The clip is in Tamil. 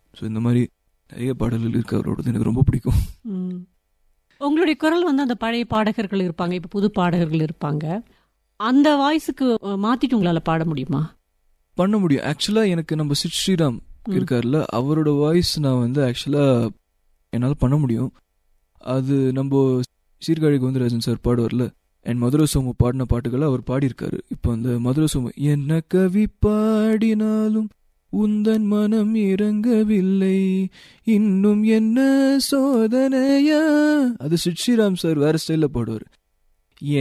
ஸோ இந்த மாதிரி நிறைய பாடல்கள் இருக்கு அவரோடது எனக்கு ரொம்ப பிடிக்கும் ம். உங்களுடைய குரல் வந்து அந்த பழைய பாடகர்கள் இருப்பாங்க இப்ப புது பாடகர்கள் இருப்பாங்க அந்த வாய்ஸுக்கு மாத்திட்டு உங்களால பாட முடியுமா பண்ண முடியும் ஆக்சுவலா எனக்கு நம்ம சிட் ஸ்ரீராம் ம். இருக்கார்ல அவரோட வாய்ஸ் நான் வந்து ஆக்சுவலா என்னால் பண்ண முடியும் அது நம்ம சீர்காழி கோவிந்தராஜன் சார் பாடுவார்ல என் மதுரை சோமு பாடின பாட்டுகளை அவர் பாடியிருக்காரு இப்போ அந்த மதுரை சோமு என்ன கவி பாடினாலும் உந்தன் மனம் இறங்கவில்லை இன்னும் என்ன சோதனையா அது சிட் ஸ்ரீராம் சார் வேற ஸ்டைல்ல பாடுவார்